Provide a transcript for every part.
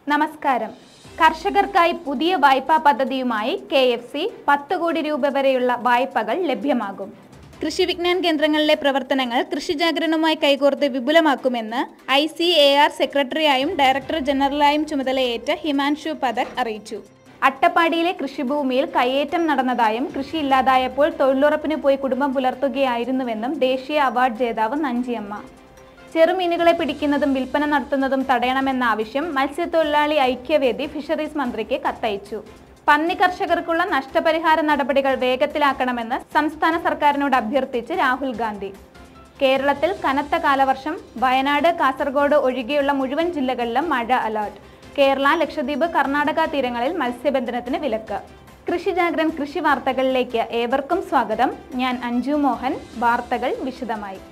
നമസ്കാരം കർഷകർക്കായി പുതിയ വായ്പാ പദ്ധതിയുമായി കെ എഫ് സി പത്ത് കോടി രൂപ വരെയുള്ള വായ്പകൾ ലഭ്യമാകും കൃഷി വിജ്ഞാൻ കേന്ദ്രങ്ങളിലെ പ്രവർത്തനങ്ങൾ കൃഷി ജാഗരണവുമായി കൈകോർത്ത് വിപുലമാക്കുമെന്ന് ഐ സി എ ആർ സെക്രട്ടറിയായും ഡയറക്ടർ ജനറലായും ചുമതലയേറ്റ ഹിമാൻഷു പഥക് അറിയിച്ചു അട്ടപ്പാടിയിലെ കൃഷിഭൂമിയിൽ കയ്യേറ്റം നടന്നതായും കൃഷി ഇല്ലാതായപ്പോൾ തൊഴിലുറപ്പിന് പോയി കുടുംബം പുലർത്തുകയായിരുന്നുവെന്നും ദേശീയ അവാർഡ് ജേതാവ് നഞ്ചിയമ്മ ചെറുമീനുകളെ പിടിക്കുന്നതും വിൽപ്പന നടത്തുന്നതും തടയണമെന്ന ആവശ്യം മത്സ്യത്തൊഴിലാളി ഐക്യവേദി ഫിഷറീസ് മന്ത്രിക്ക് കത്തയച്ചു പന്നി കർഷകർക്കുള്ള നഷ്ടപരിഹാര നടപടികൾ വേഗത്തിലാക്കണമെന്ന് സംസ്ഥാന സർക്കാരിനോട് അഭ്യർത്ഥിച്ച് രാഹുൽ ഗാന്ധി കേരളത്തിൽ കനത്ത കാലവർഷം വയനാട് കാസർഗോഡ് ഒഴികെയുള്ള മുഴുവൻ ജില്ലകളിലും മഴ അലർട്ട് കേരള ലക്ഷദ്വീപ് കർണാടക തീരങ്ങളിൽ മത്സ്യബന്ധനത്തിന് വിലക്ക് കൃഷി ജാഗ്രൻ കൃഷി വാർത്തകളിലേക്ക് ഏവർക്കും സ്വാഗതം ഞാൻ അഞ്ജു മോഹൻ വാർത്തകൾ വിശദമായി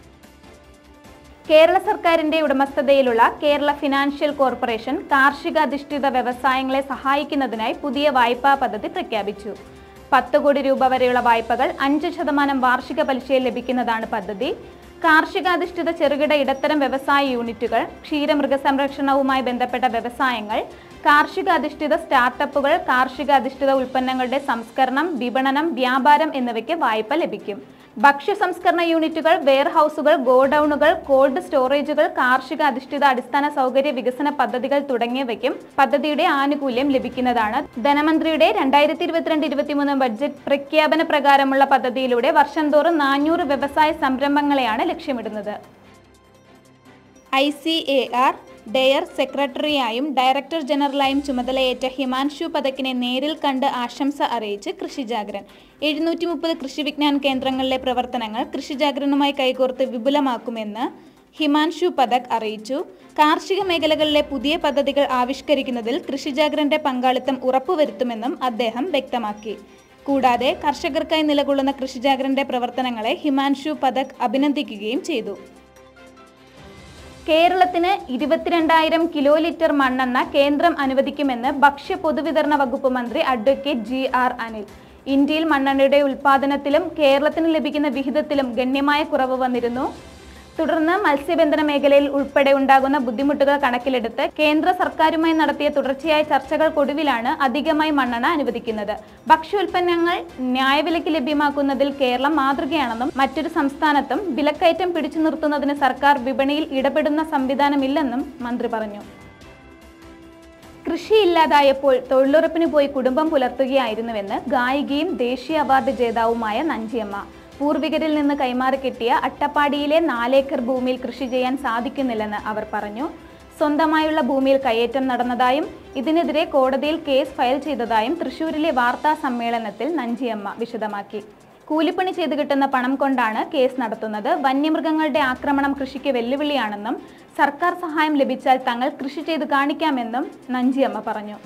കേരള സർക്കാരിന്റെ ഉടമസ്ഥതയിലുള്ള കേരള ഫിനാൻഷ്യൽ കോർപ്പറേഷൻ കാർഷികാധിഷ്ഠിത വ്യവസായങ്ങളെ സഹായിക്കുന്നതിനായി പുതിയ വായ്പാ പദ്ധതി പ്രഖ്യാപിച്ചു പത്ത് കോടി രൂപ വരെയുള്ള വായ്പകൾ അഞ്ച് ശതമാനം വാർഷിക പലിശയിൽ ലഭിക്കുന്നതാണ് പദ്ധതി കാർഷികാധിഷ്ഠിത ചെറുകിട ഇടത്തരം വ്യവസായ യൂണിറ്റുകൾ ക്ഷീരമൃഗസംരക്ഷണവുമായി ബന്ധപ്പെട്ട വ്യവസായങ്ങൾ കാർഷികാധിഷ്ഠിത സ്റ്റാർട്ടപ്പുകൾ കാർഷികാധിഷ്ഠിത ഉൽപ്പന്നങ്ങളുടെ സംസ്കരണം വിപണനം വ്യാപാരം എന്നിവയ്ക്ക് വായ്പ ലഭിക്കും ഭക്ഷ്യ സംസ്കരണ യൂണിറ്റുകൾ വെയർഹൌസുകൾ ഗോഡൌണുകൾ കോൾഡ് സ്റ്റോറേജുകൾ കാർഷിക അധിഷ്ഠിത അടിസ്ഥാന സൗകര്യ വികസന പദ്ധതികൾ തുടങ്ങിയവയ്ക്കും പദ്ധതിയുടെ ആനുകൂല്യം ലഭിക്കുന്നതാണ് ധനമന്ത്രിയുടെ രണ്ടായിരത്തി ഇരുപത്തിരണ്ട് ഇരുപത്തിമൂന്ന് ബഡ്ജറ്റ് പ്രഖ്യാപന പ്രകാരമുള്ള പദ്ധതിയിലൂടെ വർഷം തോറും നാനൂറ് വ്യവസായ സംരംഭങ്ങളെയാണ് ലക്ഷ്യമിടുന്നത് I C A R DARE സെക്രട്ടറിയായും ഡയറക്ടർ ജനറലായും ചുമതലയേറ്റ ഹിമാൻഷു പഥക്കിനെ നേരിൽ കണ്ട് ആശംസ അറിയിച്ച് കൃഷിജാഗ്രൻ എഴുന്നൂറ്റി മുപ്പത് കൃഷി വിജ്ഞാൻ കേന്ദ്രങ്ങളിലെ പ്രവർത്തനങ്ങൾ കൃഷിജാഗ്രനുമായി കൈകോർത്ത് വിപുലമാക്കുമെന്ന് ഹിമാൻഷു പഥക് അറിയിച്ചു കാർഷിക മേഖലകളിലെ പുതിയ പദ്ധതികൾ ആവിഷ്കരിക്കുന്നതിൽ കൃഷിജാഗ്രന്റെ പങ്കാളിത്തം ഉറപ്പുവരുത്തുമെന്നും അദ്ദേഹം വ്യക്തമാക്കി കൂടാതെ കർഷകർക്കായി നിലകൊള്ളുന്ന കൃഷിജാഗ്രന്റെ പ്രവർത്തനങ്ങളെ ഹിമാൻഷു പഥക് അഭിനന്ദിക്കുകയും ചെയ്തു കേരളത്തിന് ഇരുപത്തിരണ്ടായിരം കിലോ ലിറ്റർ മണ്ണെണ്ണ കേന്ദ്രം അനുവദിക്കുമെന്ന് ഭക്ഷ്യ പൊതുവിതരണ വകുപ്പ് മന്ത്രി അഡ്വക്കേറ്റ് ജി ആർ അനിൽ ഇന്ത്യയിൽ മണ്ണെണ്ണയുടെ ഉൽപ്പാദനത്തിലും കേരളത്തിന് ലഭിക്കുന്ന വിഹിതത്തിലും ഗണ്യമായ കുറവ് വന്നിരുന്നു തുടർന്ന് മത്സ്യബന്ധന മേഖലയിൽ ഉൾപ്പെടെ ഉണ്ടാകുന്ന ബുദ്ധിമുട്ടുകൾ കണക്കിലെടുത്ത് കേന്ദ്ര സർക്കാരുമായി നടത്തിയ തുടർച്ചയായ ചർച്ചകൾക്കൊടുവിലാണ് അധികമായി മണ്ണെണ്ണ അനുവദിക്കുന്നത് ഭക്ഷ്യോൽപ്പന്നങ്ങൾ ന്യായവിലയ്ക്ക് ലഭ്യമാക്കുന്നതിൽ കേരളം മാതൃകയാണെന്നും മറ്റൊരു സംസ്ഥാനത്തും വിലക്കയറ്റം പിടിച്ചു നിർത്തുന്നതിന് സർക്കാർ വിപണിയിൽ ഇടപെടുന്ന സംവിധാനമില്ലെന്നും മന്ത്രി പറഞ്ഞു കൃഷിയില്ലാതായപ്പോൾ തൊഴിലുറപ്പിന് പോയി കുടുംബം പുലർത്തുകയായിരുന്നുവെന്ന് ഗായികയും ദേശീയ അവാർഡ് ജേതാവുമായ നഞ്ചിയമ്മ പൂർവികരിൽ നിന്ന് കൈമാറി കിട്ടിയ അട്ടപ്പാടിയിലെ നാലേക്കർ ഭൂമിയിൽ കൃഷി ചെയ്യാൻ സാധിക്കുന്നില്ലെന്ന് അവർ പറഞ്ഞു സ്വന്തമായുള്ള ഭൂമിയിൽ കയ്യേറ്റം നടന്നതായും ഇതിനെതിരെ കോടതിയിൽ കേസ് ഫയൽ ചെയ്തതായും തൃശൂരിലെ വാർത്താ സമ്മേളനത്തിൽ നഞ്ചിയമ്മ വിശദമാക്കി കൂലിപ്പണി ചെയ്തു കിട്ടുന്ന പണം കൊണ്ടാണ് കേസ് നടത്തുന്നത് വന്യമൃഗങ്ങളുടെ ആക്രമണം കൃഷിക്ക് വെല്ലുവിളിയാണെന്നും സർക്കാർ സഹായം ലഭിച്ചാൽ തങ്ങൾ കൃഷി ചെയ്ത് കാണിക്കാമെന്നും നഞ്ചിയമ്മ പറഞ്ഞു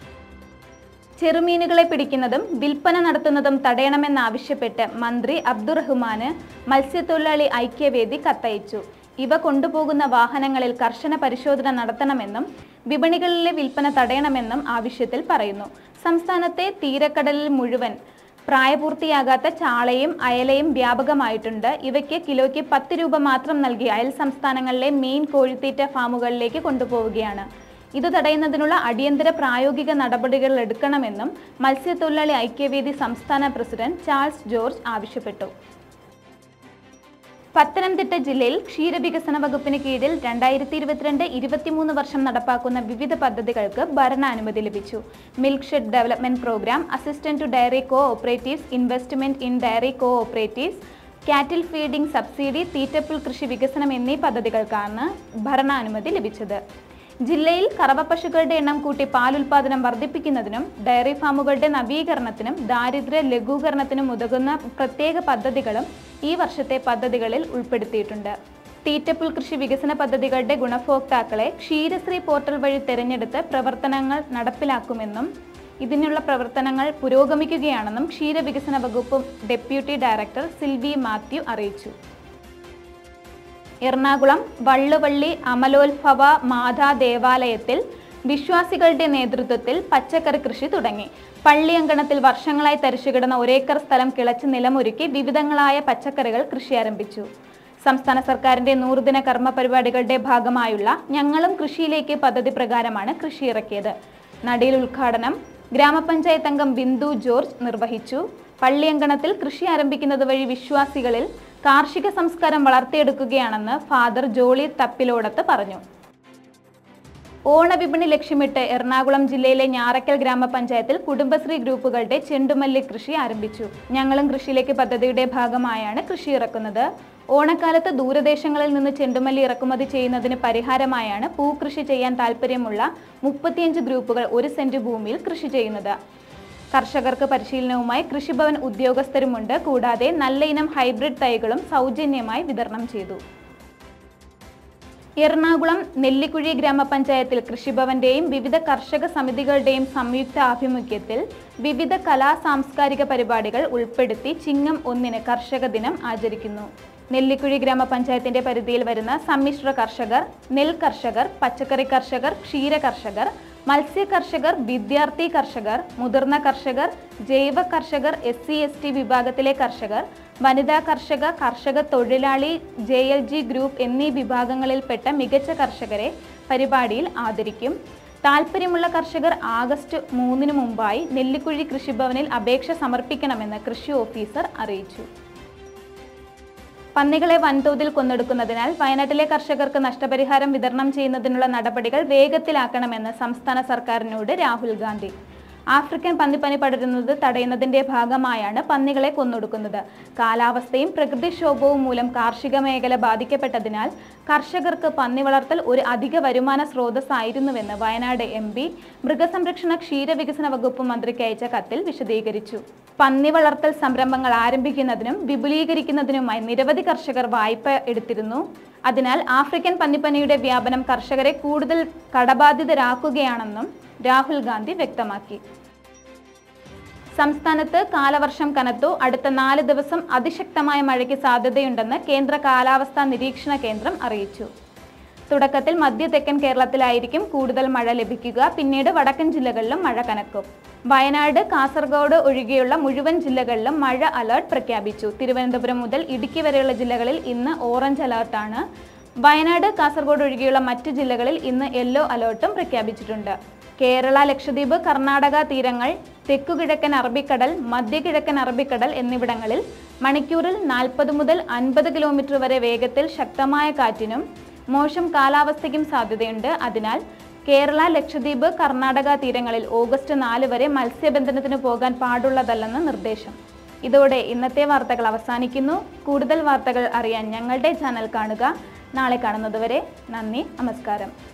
ചെറുമീനുകളെ പിടിക്കുന്നതും വിൽപ്പന നടത്തുന്നതും തടയണമെന്നാവശ്യപ്പെട്ട് മന്ത്രി അബ്ദുറഹ്മാന് മത്സ്യത്തൊഴിലാളി ഐക്യവേദി കത്തയച്ചു ഇവ കൊണ്ടുപോകുന്ന വാഹനങ്ങളിൽ കർശന പരിശോധന നടത്തണമെന്നും വിപണികളിലെ വിൽപ്പന തടയണമെന്നും ആവശ്യത്തിൽ പറയുന്നു സംസ്ഥാനത്തെ തീരക്കടലിൽ മുഴുവൻ പ്രായപൂർത്തിയാകാത്ത ചാളയും അയലയും വ്യാപകമായിട്ടുണ്ട് ഇവയ്ക്ക് കിലോയ്ക്ക് പത്ത് രൂപ മാത്രം നൽകി അയൽ സംസ്ഥാനങ്ങളിലെ മീൻ കോഴിത്തീറ്റ ഫാമുകളിലേക്ക് കൊണ്ടുപോവുകയാണ് ഇത് തടയുന്നതിനുള്ള അടിയന്തര പ്രായോഗിക നടപടികൾ എടുക്കണമെന്നും മത്സ്യത്തൊഴിലാളി ഐക്യവേദി സംസ്ഥാന പ്രസിഡന്റ് ചാൾസ് ജോർജ് ആവശ്യപ്പെട്ടു പത്തനംതിട്ട ജില്ലയിൽ ക്ഷീരവികസന വകുപ്പിന് കീഴിൽ രണ്ടായിരത്തി ഇരുപത്തിരണ്ട് ഇരുപത്തിമൂന്ന് വർഷം നടപ്പാക്കുന്ന വിവിധ പദ്ധതികൾക്ക് ഭരണാനുമതി ലഭിച്ചു milk shed development programme assistant to dairy cooperatives investment in dairy cooperatives cattle feeding subsidy തീറ്റപ്പുൽ കൃഷി വികസനം എന്നീ പദ്ധതികൾക്കാണ് ഭരണാനുമതി ലഭിച്ചത് ജില്ലയിൽ കറവ പശുക്കളുടെ എണ്ണം കൂട്ടി പാലുൽപാദനം വർദ്ധിപ്പിക്കുന്നതിനും ഡയറി ഫാമുകളുടെ നവീകരണത്തിനും ദാരിദ്ര്യ ലഘൂകരണത്തിനും ഉതകുന്ന പ്രത്യേക പദ്ധതികളും ഈ വർഷത്തെ പദ്ധതികളിൽ ഉൾപ്പെടുത്തിയിട്ടുണ്ട് തീറ്റപ്പുൽ കൃഷി വികസന പദ്ധതികളുടെ ഗുണഭോക്താക്കളെ ക്ഷീരശ്രീ പോർട്ടൽ വഴി തിരഞ്ഞെടുത്ത് പ്രവർത്തനങ്ങൾ നടപ്പിലാക്കുമെന്നും ഇതിനുള്ള പ്രവർത്തനങ്ങൾ പുരോഗമിക്കുകയാണെന്നും ക്ഷീരവികസന വകുപ്പ് ഡെപ്യൂട്ടി ഡയറക്ടർ സിൽവി മാത്യു അറിയിച്ചു എറണാകുളം വള്ളുവള്ളി അമലോത്ഭവ മാതാ ദേവാലയത്തിൽ വിശ്വാസികളുടെ നേതൃത്വത്തിൽ പച്ചക്കറി കൃഷി തുടങ്ങി പള്ളിയങ്കണത്തിൽ വർഷങ്ങളായി തരിച്ചുകിടന്ന ഒരേക്കർ സ്ഥലം കിളച്ച് നിലമൊരുക്കി വിവിധങ്ങളായ പച്ചക്കറികൾ കൃഷി ആരംഭിച്ചു സംസ്ഥാന സർക്കാരിന്റെ നൂറുദിന കർമ്മ പരിപാടികളുടെ ഭാഗമായുള്ള ഞങ്ങളും കൃഷിയിലേക്ക് പദ്ധതി പ്രകാരമാണ് കൃഷി ഇറക്കിയത് നടീൽ ഉദ്ഘാടനം ഗ്രാമപഞ്ചായത്ത് അംഗം ബിന്ദു ജോർജ് നിർവഹിച്ചു പള്ളിയങ്കണത്തിൽ കൃഷി ആരംഭിക്കുന്നത് വഴി വിശ്വാസികളിൽ കാർഷിക സംസ്കാരം വളർത്തിയെടുക്കുകയാണെന്ന് ഫാദർ ജോളി തപ്പിലോടത്ത് പറഞ്ഞു ഓണവിപണി ലക്ഷ്യമിട്ട് എറണാകുളം ജില്ലയിലെ ഞാറക്കൽ ഗ്രാമപഞ്ചായത്തിൽ കുടുംബശ്രീ ഗ്രൂപ്പുകളുടെ ചെണ്ടുമല്ലി കൃഷി ആരംഭിച്ചു ഞങ്ങളും കൃഷിയിലേക്ക് പദ്ധതിയുടെ ഭാഗമായാണ് കൃഷി ഇറക്കുന്നത് ഓണക്കാലത്ത് ദൂരദേശങ്ങളിൽ നിന്ന് ചെണ്ടുമല്ലി ഇറക്കുമതി ചെയ്യുന്നതിന് പരിഹാരമായാണ് പൂക്കൃഷി ചെയ്യാൻ താല്പര്യമുള്ള മുപ്പത്തിയഞ്ച് ഗ്രൂപ്പുകൾ ഒരു സെന്റ് ഭൂമിയിൽ കൃഷി ചെയ്യുന്നത് കർഷകർക്ക് പരിശീലനവുമായി കൃഷിഭവൻ ഉദ്യോഗസ്ഥരുമുണ്ട് കൂടാതെ നല്ല ഇനം ഹൈബ്രിഡ് തൈകളും സൗജന്യമായി വിതരണം ചെയ്തു എറണാകുളം നെല്ലിക്കുഴി ഗ്രാമപഞ്ചായത്തിൽ കൃഷിഭവന്റെയും വിവിധ കർഷക സമിതികളുടെയും സംയുക്ത ആഭിമുഖ്യത്തിൽ വിവിധ കലാ സാംസ്കാരിക പരിപാടികൾ ഉൾപ്പെടുത്തി ചിങ്ങം ഒന്നിന് കർഷക ദിനം ആചരിക്കുന്നു നെല്ലിക്കുഴി ഗ്രാമപഞ്ചായത്തിന്റെ പരിധിയിൽ വരുന്ന സമ്മിശ്ര കർഷകർ നെൽ കർഷകർ പച്ചക്കറി കർഷകർ ക്ഷീര കർഷകർ മത്സ്യ കർഷകർ വിദ്യാർത്ഥി കർഷകർ മുതിർന്ന കർഷകർ ജൈവ കർഷകർ എസ് സി എസ് ടി വിഭാഗത്തിലെ കർഷകർ വനിതാ കർഷക കർഷക തൊഴിലാളി ജെ എൽ ജി ഗ്രൂപ്പ് എന്നീ വിഭാഗങ്ങളിൽപ്പെട്ട മികച്ച കർഷകരെ പരിപാടിയിൽ ആദരിക്കും താൽപ്പര്യമുള്ള കർഷകർ ആഗസ്റ്റ് മൂന്നിന് മുമ്പായി നെല്ലിക്കുഴി കൃഷിഭവനിൽ അപേക്ഷ സമർപ്പിക്കണമെന്ന് കൃഷി ഓഫീസർ അറിയിച്ചു പന്നികളെ വൻതോതിൽ കൊന്നെടുക്കുന്നതിനാൽ വയനാട്ടിലെ കർഷകർക്ക് നഷ്ടപരിഹാരം വിതരണം ചെയ്യുന്നതിനുള്ള നടപടികൾ വേഗത്തിലാക്കണമെന്ന് സംസ്ഥാന സർക്കാരിനോട് രാഹുൽ ഗാന്ധി ആഫ്രിക്കൻ പന്നിപ്പനി പടരുന്നത് തടയുന്നതിന്റെ ഭാഗമായാണ് പന്നികളെ കൊന്നൊടുക്കുന്നത് കാലാവസ്ഥയും പ്രകൃതിക്ഷോഭവും മൂലം കാർഷിക മേഖല ബാധിക്കപ്പെട്ടതിനാൽ കർഷകർക്ക് പന്നി വളർത്തൽ ഒരു അധിക വരുമാന സ്രോതസ്സായിരുന്നുവെന്ന് വയനാട് എം പി മൃഗസംരക്ഷണ ക്ഷീരവികസന വകുപ്പ് മന്ത്രിക്ക് അയച്ച കത്തിൽ വിശദീകരിച്ചു പന്നി വളർത്തൽ സംരംഭങ്ങൾ ആരംഭിക്കുന്നതിനും വിപുലീകരിക്കുന്നതിനുമായി നിരവധി കർഷകർ വായ്പ എടുത്തിരുന്നു അതിനാൽ ആഫ്രിക്കൻ പന്നിപ്പനിയുടെ വ്യാപനം കർഷകരെ കൂടുതൽ കടബാധിതരാക്കുകയാണെന്നും രാഹുൽ ഗാന്ധി വ്യക്തമാക്കി സംസ്ഥാനത്ത് കാലവർഷം കനത്തു അടുത്ത നാല് ദിവസം അതിശക്തമായ മഴയ്ക്ക് സാധ്യതയുണ്ടെന്ന് കേന്ദ്ര കാലാവസ്ഥാ നിരീക്ഷണ കേന്ദ്രം അറിയിച്ചു തുടക്കത്തിൽ മധ്യ തെക്കൻ കേരളത്തിലായിരിക്കും കൂടുതൽ മഴ ലഭിക്കുക പിന്നീട് വടക്കൻ ജില്ലകളിലും മഴ കനക്കും വയനാട് കാസർഗോഡ് ഒഴികെയുള്ള മുഴുവൻ ജില്ലകളിലും മഴ അലർട്ട് പ്രഖ്യാപിച്ചു തിരുവനന്തപുരം മുതൽ ഇടുക്കി വരെയുള്ള ജില്ലകളിൽ ഇന്ന് ഓറഞ്ച് അലർട്ടാണ് വയനാട് കാസർഗോഡ് ഒഴികെയുള്ള മറ്റ് ജില്ലകളിൽ ഇന്ന് യെല്ലോ അലർട്ടും പ്രഖ്യാപിച്ചിട്ടുണ്ട് കേരള ലക്ഷദ്വീപ് കർണാടക തീരങ്ങൾ തെക്കുകിഴക്കൻ അറബിക്കടൽ മധ്യകിഴക്കൻ അറബിക്കടൽ എന്നിവിടങ്ങളിൽ മണിക്കൂറിൽ നാൽപ്പത് മുതൽ അൻപത് കിലോമീറ്റർ വരെ വേഗത്തിൽ ശക്തമായ കാറ്റിനും മോശം കാലാവസ്ഥയ്ക്കും സാധ്യതയുണ്ട് അതിനാൽ കേരള ലക്ഷദ്വീപ് കർണാടക തീരങ്ങളിൽ ഓഗസ്റ്റ് നാല് വരെ മത്സ്യബന്ധനത്തിന് പോകാൻ പാടുള്ളതല്ലെന്ന് നിർദ്ദേശം ഇതോടെ ഇന്നത്തെ വാർത്തകൾ അവസാനിക്കുന്നു കൂടുതൽ വാർത്തകൾ അറിയാൻ ഞങ്ങളുടെ ചാനൽ കാണുക നാളെ കാണുന്നതുവരെ നന്ദി നമസ്കാരം